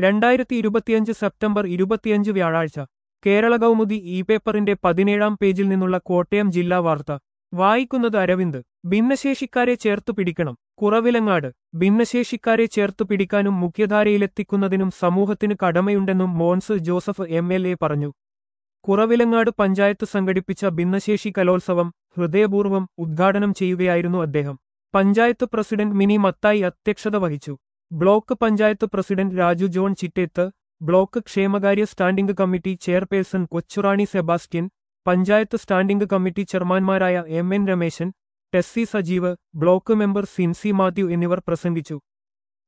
രണ്ടായിരത്തി ഇരുപത്തിയഞ്ച് സെപ്റ്റംബർ ഇരുപത്തിയഞ്ച് വ്യാഴാഴ്ച കേരള കൗമുദി ഇ പേപ്പറിന്റെ പതിനേഴാം പേജിൽ നിന്നുള്ള കോട്ടയം ജില്ലാ വാർത്ത വായിക്കുന്നത് അരവിന്ദ് ഭിന്നശേഷിക്കാരെ ചേർത്തു പിടിക്കണം കുറവിലങ്ങാട് ഭിന്നശേഷിക്കാരെ ചേർത്തു പിടിക്കാനും മുഖ്യധാരയിലെത്തിക്കുന്നതിനും സമൂഹത്തിന് കടമയുണ്ടെന്നും Mons Joseph M L A പറഞ്ഞു കുറവിലങ്ങാട് പഞ്ചായത്ത് സംഘടിപ്പിച്ച ഭിന്നശേഷി കലോത്സവം ഹൃദയപൂർവ്വം ഉദ്ഘാടനം ചെയ്യുകയായിരുന്നു അദ്ദേഹം പഞ്ചായത്ത് പ്രസിഡന്റ് മിനി മത്തായി അധ്യക്ഷത വഹിച്ചു block panchayat president Raju John Chittethu block ക്ഷേമകാര്യ standing committee chairperson Kochurani Sebastian panchayat standing committee ചെയർമാൻമാരായ M N Rameshan Tessy Sajeev block member Sincy Mathew എന്നിവർ പ്രസംഗിച്ചു